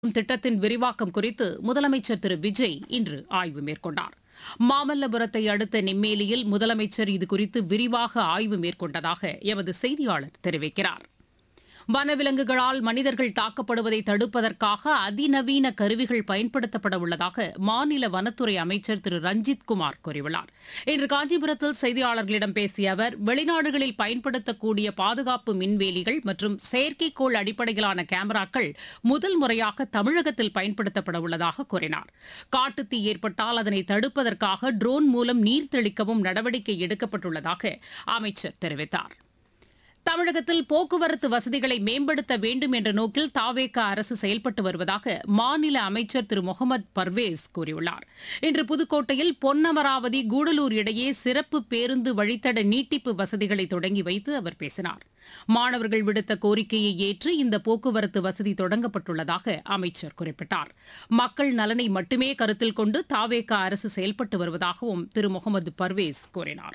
திட்டத்தின் விரிவாக்கம் குறித்து முதலமைச்சர் திரு விஜய் இன்று ஆய்வு மேற்கொண்டார் மாமல்லபுரத்தை அடுத்த நெம்மேலியில் முதலமைச்சர் இதுகுறித்து விரிவாக ஆய்வு மேற்கொண்டதாக எமது செய்தியாளர் தெரிவிக்கிறார் வனவிலங்குகளால் மனிதர்கள் தாக்கப்படுவதை தடுப்பதற்காக அதிநவீன கருவிகள் பயன்படுத்தப்பட உள்ளதாக மாநில வனத்துறை அமைச்சர் திரு ரஞ்சித் குமார் கூறியுள்ளார் இன்று காஞ்சிபுரத்தில் செய்தியாளர்களிடம் பேசிய அவர் வெளிநாடுகளில் பயன்படுத்தக்கூடிய பாதுகாப்பு மின்வேலிகள் மற்றும் செயற்கைக்கோள் அடிப்படையிலான கேமராக்கள் முதல் முறையாக தமிழகத்தில் பயன்படுத்தப்பட உள்ளதாக கூறினார் காட்டுத்தீ ஏற்பட்டால் அதனை தடுப்பதற்காக ட்ரோன் மூலம் நீர் தெளிக்கவும் நடவடிக்கை எடுக்கப்பட்டுள்ளதாக அமைச்சர் தெரிவித்தார் தமிழகத்தில் போக்குவரத்து வசதிகளை மேம்படுத்த வேண்டும் என்ற நோக்கில் தாவேக அரசு செயல்பட்டு வருவதாக மாநில அமைச்சர் திரு முகமது பர்வேஸ் கூறியுள்ளார் இன்று புதுக்கோட்டையில் பொன்னமராவதி கூடலூர் இடையே சிறப்பு பேருந்து வழித்தட நீட்டிப்பு வசதிகளை தொடங்கி வைத்து அவர் பேசினார் மாணவர்கள் விடுத்த கோரிக்கையை ஏற்று இந்த போக்குவரத்து வசதி தொடங்கப்பட்டுள்ளதாக அமைச்சர் குறிப்பிட்டார் மக்கள் நலனை மட்டுமே கருத்தில் கொண்டு தாவேக அரசு செயல்பட்டு வருவதாகவும் திரு முகமது பர்வேஸ் கூறினார்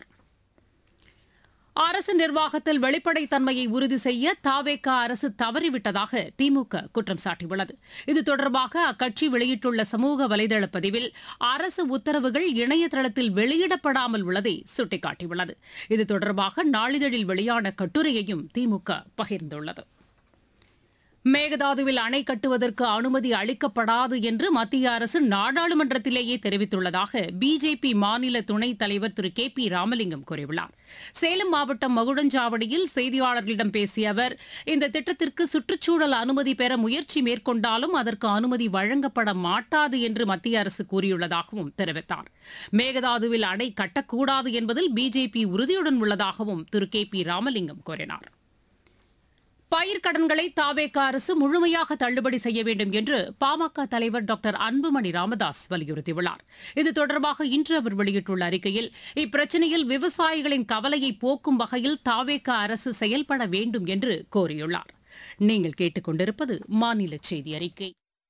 அரசு நிர்வாகத்தில் வெளிப்படைத்தன்மையை உறுதி செய்ய தாவேக அரசு தவறிவிட்டதாக திமுக குற்றம் சாட்டியுள்ளது இது தொடர்பாக அக்கட்சி வெளியிட்டுள்ள சமூக வலைதள பதிவில் அரசு உத்தரவுகள் இணையதளத்தில் வெளியிடப்படாமல் உள்ளதை சுட்டிக்காட்டியுள்ளது இது தொடர்பாக நாளிதழில் வெளியான கட்டுரையையும் திமுக பகிர்ந்துள்ளது மேகதாதுவில் அணை கட்டுவதற்கு அனுமதி அளிக்கப்படாது என்று மத்திய அரசு நாடாளுமன்றத்திலேயே தெரிவித்துள்ளதாக பிஜேபி மாநில துணைத் தலைவர் திரு கே பி ராமலிங்கம் கூறியுள்ளார் சேலம் மாவட்டம் மகுடஞ்சாவடியில் செய்தியாளர்களிடம் பேசிய அவர் இந்த திட்டத்திற்கு சுற்றுச்சூழல் அனுமதி பெற முயற்சி மேற்கொண்டாலும் அதற்கு அனுமதி வழங்கப்பட மாட்டாது என்று மத்திய அரசு கூறியுள்ளதாகவும் தெரிவித்தார் மேகதாதுவில் அணை கட்டக்கூடாது என்பதில் பிஜேபி உறுதியுடன் உள்ளதாகவும் திரு கே பி ராமலிங்கம் கூறினார் பயிர்க்கடன்களை தாவேக அரசு முழுமையாக தள்ளுபடி செய்ய வேண்டும் என்று பாமக தலைவர் டாக்டர் அன்புமணி ராமதாஸ் வலியுறுத்தியுள்ளார் இது தொடர்பாக இன்று அவர் வெளியிட்டுள்ள அறிக்கையில் இப்பிரச்சனையில் விவசாயிகளின் கவலையை போக்கும் வகையில் தாவேக அரசு செயல்பட வேண்டும் என்று கோரியுள்ளார் நீங்கள் கேட்டுக்கொண்டிருப்பது மாநில செய்தி அறிக்கை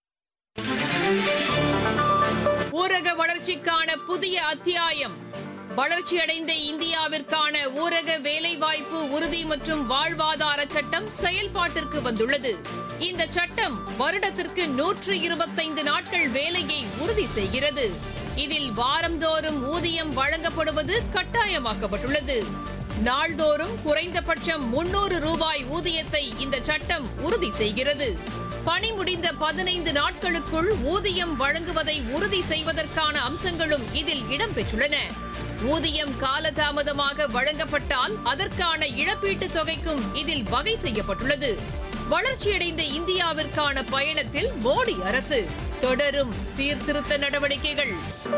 ஊரக வளர்ச்சிக்கான புதிய அத்தியாயம் வளர்ச்சியடைந்த இந்தியாவிற்கான ஊரக வேலைவாய்ப்பு உறுதி மற்றும் வாழ்வாதார சட்டம் செயல்பாட்டிற்கு வந்துள்ளது இந்த சட்டம் வருடத்திற்கு நூற்று இருபத்தைந்து நாட்கள் வேலையை உறுதி செய்கிறது இதில் வாரந்தோறும் ஊதியம் வழங்கப்படுவது கட்டாயமாக்கப்பட்டுள்ளது நாள்தோறும் குறைந்தபட்சம் முன்னூறு ரூபாய் ஊதியத்தை இந்த சட்டம் உறுதி செய்கிறது பணி முடிந்த பதினைந்து நாட்களுக்குள் ஊதியம் வழங்குவதை உறுதி செய்வதற்கான அம்சங்களும் இதில் இடம்பெற்றுள்ளன ஊதியம் காலதாமதமாக வழங்கப்பட்டால் அதற்கான இழப்பீட்டுத் தொகைக்கும் இதில் வகை செய்யப்பட்டுள்ளது வளர்ச்சியடைந்த இந்தியாவிற்கான பயணத்தில் மோடி அரசு தொடரும் சீர்திருத்த நடவடிக்கைகள்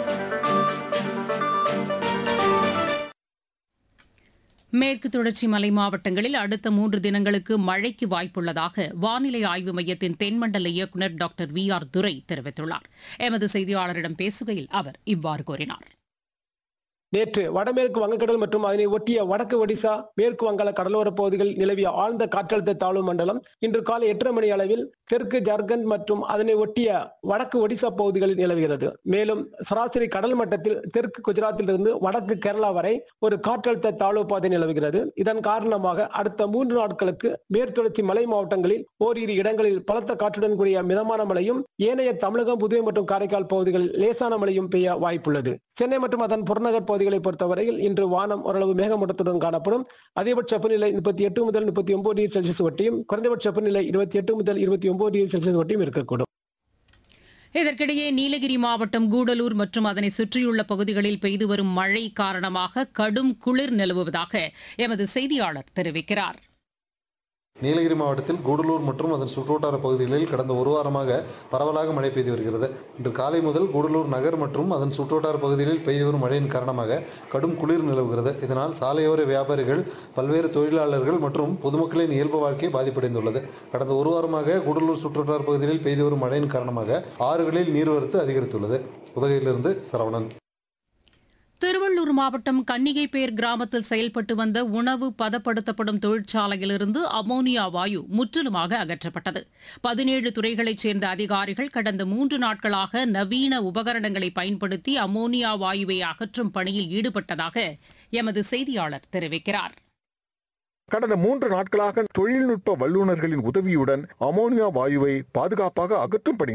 மேற்கு தொடர்ச்சி மலை மாவட்டங்களில் அடுத்த மூன்று தினங்களுக்கு மழைக்கு வாய்ப்புள்ளதாக வானிலை ஆய்வு மையத்தின் தென்மண்டல இயக்குநர் டாக்டர் வி ஆர் துரை தெரிவித்துள்ளார் எமது செய்தியாளரிடம் பேசுகையில் அவர் இவ்வாறு கூறினார் நேற்று வடமேற்கு வங்கக்கடல் மற்றும் அதனை ஒட்டிய வடக்கு ஒடிசா மேற்கு வங்காள கடலோர பகுதிகளில் நிலவிய ஆழ்ந்த காற்றழுத்த தாழ்வு மண்டலம் இன்று காலை எட்டரை மணி அளவில் தெற்கு ஜார்க்கண்ட் மற்றும் அதனை ஒட்டிய வடக்கு ஒடிசா பகுதிகளில் நிலவுகிறது மேலும் சராசரி கடல் மட்டத்தில் தெற்கு குஜராத்திலிருந்து வடக்கு கேரளா வரை ஒரு காற்றழுத்த தாழ்வு பாதை நிலவுகிறது இதன் காரணமாக அடுத்த மூன்று நாட்களுக்கு மேற்தொடர்ச்சி மலை மாவட்டங்களில் ஓரிரு இடங்களில் பலத்த காற்றுடன் கூடிய மிதமான மழையும் ஏனைய தமிழகம் புதுவை மற்றும் காரைக்கால் பகுதிகளில் லேசான மழையும் பெய்ய வாய்ப்புள்ளது சென்னை மற்றும் அதன் புறநகர் பகுதிகளை பொறுத்தவரையில் இன்று வானம் ஓரளவு மேகமூட்டத்துடன் காணப்படும் அதிகபட்ச வெப்பநிலை முப்பத்தி எட்டு முதல் முப்பத்தி ஒன்பது டிகிரி செல்சியஸ் வட்டியும் குறைந்தபட்ச வெப்பநிலை இருபத்தி எட்டு முதல் இருபத்தி ஒன்பது டிகிரி செல்சியஸ் வட்டியும் இருக்கக்கூடும் இதற்கிடையே நீலகிரி மாவட்டம் கூடலூர் மற்றும் அதனை சுற்றியுள்ள பகுதிகளில் பெய்து வரும் மழை காரணமாக கடும் குளிர் நிலவுவதாக எமது செய்தியாளர் தெரிவிக்கிறார் நீலகிரி மாவட்டத்தில் கூடலூர் மற்றும் அதன் சுற்றுவட்டார பகுதிகளில் கடந்த ஒரு வாரமாக பரவலாக மழை பெய்து வருகிறது இன்று காலை முதல் கூடலூர் நகர் மற்றும் அதன் சுற்றுவட்டார பகுதிகளில் பெய்து வரும் மழையின் காரணமாக கடும் குளிர் நிலவுகிறது இதனால் சாலையோர வியாபாரிகள் பல்வேறு தொழிலாளர்கள் மற்றும் பொதுமக்களின் இயல்பு வாழ்க்கை பாதிப்படைந்துள்ளது கடந்த ஒரு வாரமாக கூடலூர் சுற்றுவட்டார பகுதிகளில் பெய்து வரும் மழையின் காரணமாக ஆறுகளில் நீர்வரத்து அதிகரித்துள்ளது உதகையிலிருந்து சரவணன் திருவள்ளூர் மாவட்டம் கன்னிகைப்பேர் கிராமத்தில் செயல்பட்டு வந்த உணவு பதப்படுத்தப்படும் தொழிற்சாலையிலிருந்து அமோனியா வாயு முற்றிலுமாக அகற்றப்பட்டது பதினேழு துறைகளைச் சேர்ந்த அதிகாரிகள் கடந்த மூன்று நாட்களாக நவீன உபகரணங்களை பயன்படுத்தி அமோனியா வாயுவை அகற்றும் பணியில் ஈடுபட்டதாக எமது செய்தியாளர் தெரிவிக்கிறார் கடந்த மூன்று நாட்களாக தொழில்நுட்ப வல்லுநர்களின் உதவியுடன் அமோனியா வாயுவை பாதுகாப்பாக அகற்றும் பணி